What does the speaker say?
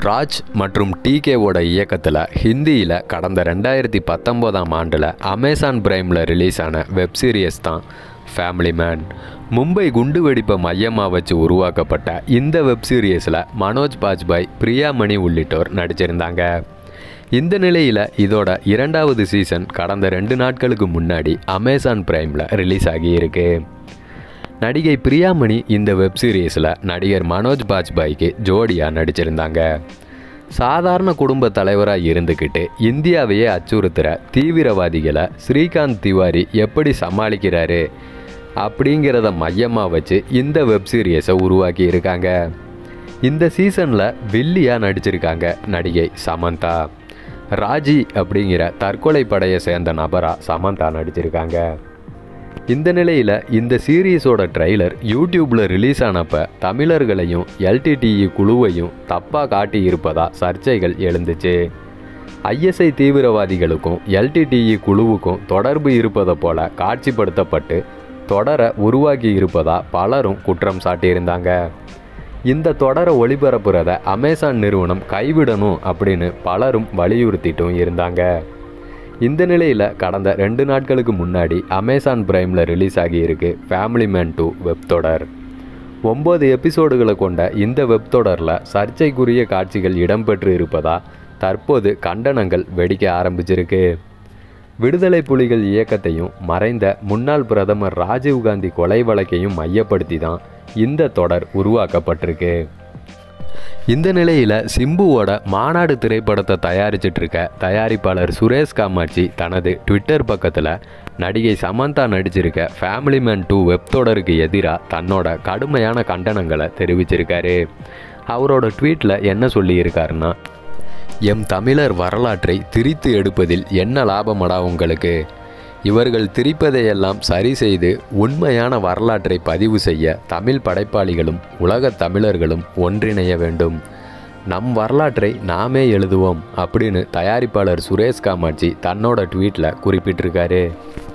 ராஜ் மற்றும் டிகேவோட இயக்கத்தில் ஹிந்தியில் கடந்த ரெண்டாயிரத்தி பத்தொம்போதாம் ஆண்டில் அமேசான் பிரைமில் ரிலீஸ் ஆன வெப் சீரியஸ் தான் ஃபேமிலி மேன் மும்பை குண்டுவெடிப்பை மையமாக வச்சு உருவாக்கப்பட்ட இந்த வெப் சீரியஸில் மனோஜ் பாஜ்பாய் பிரியாமணி உள்ளிட்டோர் நடிச்சிருந்தாங்க இந்த நிலையில் இதோட இரண்டாவது சீசன் கடந்த ரெண்டு நாட்களுக்கு முன்னாடி அமேசான் பிரைமில் ரிலீஸ் ஆகியிருக்கு நடிகை பிரியாமணி இந்த வெப் சீரிஸில் நடிகர் மனோஜ் பாஜ்பாய்க்கு ஜோடியாக நடிச்சிருந்தாங்க சாதாரண குடும்ப தலைவராக இருந்துக்கிட்டு இந்தியாவையே அச்சுறுத்துகிற தீவிரவாதிகளை ஸ்ரீகாந்த் திவாரி எப்படி சமாளிக்கிறாரு அப்படிங்கிறத மையமாக வச்சு இந்த வெப் சீரியஸை உருவாக்கி இருக்காங்க இந்த சீசனில் வில்லியாக நடிச்சிருக்காங்க நடிகை சமந்தா ராஜி அப்படிங்கிற தற்கொலை படையை சேர்ந்த நபராக சமந்தா நடிச்சிருக்காங்க இந்த நிலையில் இந்த சீரீஸோட ட்ரைலர் யூடியூப்பில் ரிலீஸ் ஆனப்ப தமிழர்களையும் எல்டிடிஇ குழுவையும் தப்பாக காட்டி இருப்பதா சர்ச்சைகள் எழுந்துச்சு ஐஎஸ்ஐ தீவிரவாதிகளுக்கும் எல்டிடிஇ குழுவுக்கும் தொடர்பு இருப்பதை போல காட்சிப்படுத்தப்பட்டு தொடரை உருவாக்கி இருப்பதா பலரும் குற்றம் சாட்டியிருந்தாங்க இந்த தொடரை ஒளிபரப்புறத அமேசான் நிறுவனம் கைவிடணும் அப்படின்னு பலரும் வலியுறுத்திட்டும் இருந்தாங்க இந்த நிலையில் கடந்த ரெண்டு நாட்களுக்கு முன்னாடி அமேசான் பிரைமில் ரிலீஸ் ஆகியிருக்கு ஃபேமிலி மேன் டூ வெப் தொடர் ஒம்பது எபிசோடுகளை கொண்ட இந்த வெப் தொடரில் சர்ச்சைக்குரிய காட்சிகள் இடம்பெற்று இருப்பதா தற்போது கண்டனங்கள் வெடிக்க ஆரம்பிச்சிருக்கு விடுதலை புலிகள் இயக்கத்தையும் மறைந்த முன்னாள் பிரதமர் ராஜீவ்காந்தி கொலை வழக்கையும் மையப்படுத்தி தான் இந்த தொடர் உருவாக்கப்பட்டிருக்கு இந்த நிலையில் சிம்புவோட மாநாடு திரைப்படத்தை தயாரிச்சிட்டு இருக்க தயாரிப்பாளர் சுரேஷ் காமாட்சி தனது ட்விட்டர் பக்கத்தில் நடிகை சமந்தா நடிச்சிருக்க ஃபேமிலி மேன் டூ வெப் தொடருக்கு எதிராக தன்னோட கடுமையான கண்டனங்களை தெரிவிச்சிருக்காரு அவரோட ட்வீட்டில் என்ன சொல்லியிருக்காருன்னா எம் தமிழர் வரலாற்றை திரித்து எடுப்பதில் என்ன லாபமடா உங்களுக்கு இவர்கள் திரிப்பதையெல்லாம் சரி செய்து உண்மையான வரலாற்றை பதிவு செய்ய தமிழ் படைப்பாளிகளும் உலகத் தமிழர்களும் ஒன்றிணைய வேண்டும் நம் வரலாற்றை நாமே எழுதுவோம் அப்படின்னு தயாரிப்பாளர் சுரேஷ் காமாட்சி தன்னோட ட்வீட்டில் குறிப்பிட்டிருக்காரு